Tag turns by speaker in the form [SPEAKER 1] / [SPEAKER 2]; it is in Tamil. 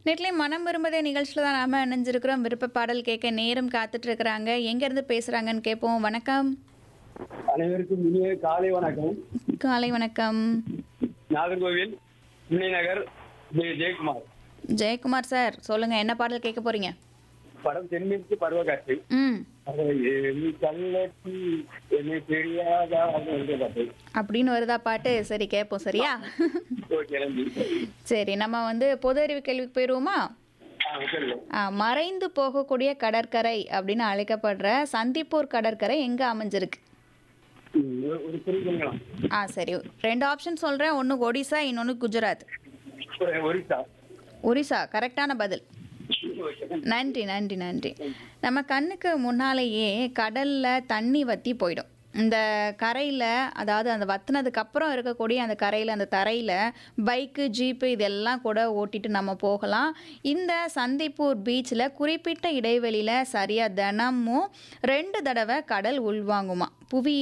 [SPEAKER 1] நெட்லே மனம் விரும்பதே நிகழ்ச்சியில் தான் நாம இணைஞ்சிருக்கிறோம் விருப்ப பாடல் கேட்க நேரம் காத்துட்டு இருக்கிறாங்க எங்கேருந்து பேசுகிறாங்கன்னு கேட்போம் வணக்கம்
[SPEAKER 2] அனைவருக்கும் இனிய காலை வணக்கம்
[SPEAKER 1] காலை வணக்கம்
[SPEAKER 2] நாகர்கோவில் முல்லை நகர் ஜெய- ஜெயக்குமார்
[SPEAKER 1] ஜெயக்குமார் சார் சொல்லுங்கள் என்ன பாடல் கேட்க போகிறீங்க
[SPEAKER 2] படம் தென்மேற்கு பருவக்காற்று
[SPEAKER 1] ம்
[SPEAKER 2] அதை ஏறி கள்ளத்தி என்னை தெரியாதா அப்படின்ற பாட்டு
[SPEAKER 1] அப்படின்னு வருதா பாட்டு சரி கேட்போம் சரியா
[SPEAKER 2] ஓகே நன்றி
[SPEAKER 1] சரி நம்ம வந்து பொது அறிவு கேள்விக்கு போயிடுவோமா
[SPEAKER 2] ஆ சொல்லுங்க
[SPEAKER 1] ஆ, மறைந்து போகக்கூடிய கடற்கரை அப்படின்னு அழைக்கப்படுற சந்திப்பூர் கடற்கரை எங்கே அமைஞ்சிருக்கு
[SPEAKER 2] ம், ஒரு- ஒரு குறிப்பிடலாம்
[SPEAKER 1] ஆ சரி ரெண்டு ஆப்ஷன் சொல்கிறேன் ஒன்று ஒடிசா இன்னொன்று குஜராத்
[SPEAKER 2] ஒரு- ஒரிசா
[SPEAKER 1] ஒரிசா கரெக்டான பதில்
[SPEAKER 2] ஓகே
[SPEAKER 1] நன்றி நன்றி நன்றி நம்ம கண்ணுக்கு முன்னாலேயே கடலில் தண்ணி வற்றி போயிடும் இந்த கரையில் அதாவது அந்த வத்துனதுக்கு அப்புறம் இருக்கக்கூடிய அந்த கரையில் அந்த தரையில் பைக்கு ஜீப்பு இதெல்லாம் கூட ஓட்டிட்டு நம்ம போகலாம் இந்த சந்திப்பூர் பீச்சில் குறிப்பிட்ட இடைவெளியில் சரியாக தினமும் ரெண்டு தடவை கடல் உள்வாங்குமா புவி